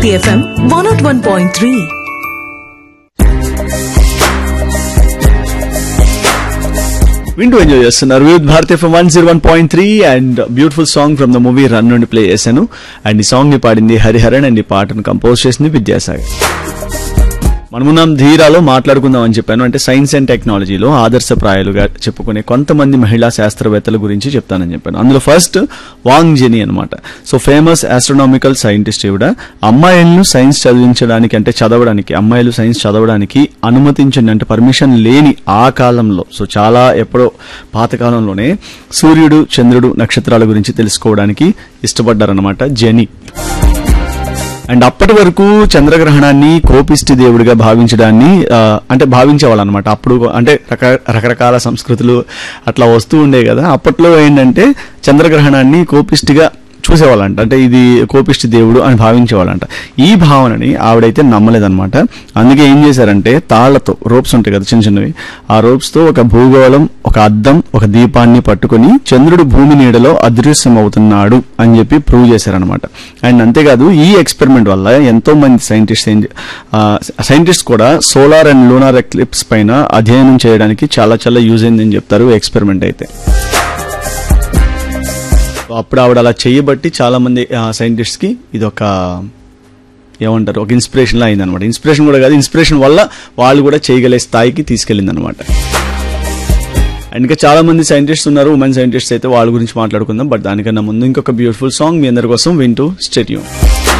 Bharati FM one naught one point three వింటూ enjoy చేస్తున్నారు with Bharat FM one zero one point three and beautiful song from the movie run నుండి play చేశాను and ఈ song ని పాడింది Hariharan and ఈ పాటను కంపోజ్ చేసింది విద్యాసాగర్ మనమున్నాం ధీరాలో మాట్లాడుకుందాం అని చెప్పాను అంటే సైన్స్ అండ్ టెక్నాలజీలో ఆదర్శప్రాయాలుగా చెప్పుకునే కొంతమంది మహిళా శాస్త్రవేత్తల గురించి చెప్తానని చెప్పాను అందులో ఫస్ట్ వాంగ్ జెనీ అనమాట సో ఫేమస్ ఆస్ట్రోనామికల్ సైంటిస్ట్ ఈవిడ అమ్మాయిలను సైన్స్ చదివించడానికి అంటే చదవడానికి అమ్మాయిలు సైన్స్ చదవడానికి అనుమతించండి అంటే పర్మిషన్ లేని ఆ కాలంలో సో చాలా ఎప్పుడో పాతకాలంలోనే సూర్యుడు చంద్రుడు నక్షత్రాల గురించి తెలుసుకోవడానికి ఇష్టపడ్డారనమాట జెనీ అండ్ అప్పటి వరకు చంద్రగ్రహణాన్ని కోపిష్టి దేవుడిగా భావించడాన్ని ఆ, అంటే భావించేవాళ్ళు అనమాట అప్పుడు అంటే రక రకరకాల సంస్కృతులు అట్లా వస్తూ ఉండే కదా అప్పట్లో ఏంటంటే చంద్రగ్రహణాన్ని కోపిష్టిగా చూసేవాళ్ళంట అంటే ఇది కోపిష్టి దేవుడు అని భావించేవాళ్ళంట ఈ భావనని ఆవిడైతే నమ్మలేదన్నమాట అందుకే ఏం చేశారంటే తాళ్లతో రోప్స్ ఉంటాయి కదా చిన్న చిన్నవి ఆ రోప్స్ తో ఒక భూగోళం ఒక అద్దం ఒక దీపాన్ని పట్టుకొని చంద్రుడు భూమి నీడలో అదృశ్యం అవుతున్నాడు అని చెప్పి ప్రూవ్ చేశారనమాట అండ్ అంతేకాదు ఈ ఎక్స్పెరిమెంట్ వల్ల ఎంతో మంది సైంటిస్ట్ సైంటిస్ట్ కూడా సోలార్ అండ్ లూనార్ ఎక్లిప్స్ పైన అధ్యయనం చేయడానికి చాలా చాలా యూజ్ అయిందని చెప్తారు ఎక్స్పెరిమెంట్ అయితే సో అప్పుడు ఆవిడ అలా చేయబట్టి చాలా మంది సైంటిస్ట్ కి ఇది ఒక ఏమంటారు ఒక ఇన్స్పిరేషన్ లా అయింది అనమాట ఇన్స్పిరేషన్ కూడా కాదు ఇన్స్పిరేషన్ వల్ల వాళ్ళు కూడా చేయగలే స్థాయికి తీసుకెళ్ళింది అనమాట అండ్ ఇంకా చాలా మంది సైంటిస్ట్ ఉన్నారు ఉమెన్ సైంటిస్ట్ అయితే వాళ్ళ గురించి మాట్లాడుకుందాం బట్ దానికన్నా ముందు ఇంకొక బ్యూటిఫుల్ సాంగ్ మీ అందరి కోసం వింటూ స్టేట్యూన్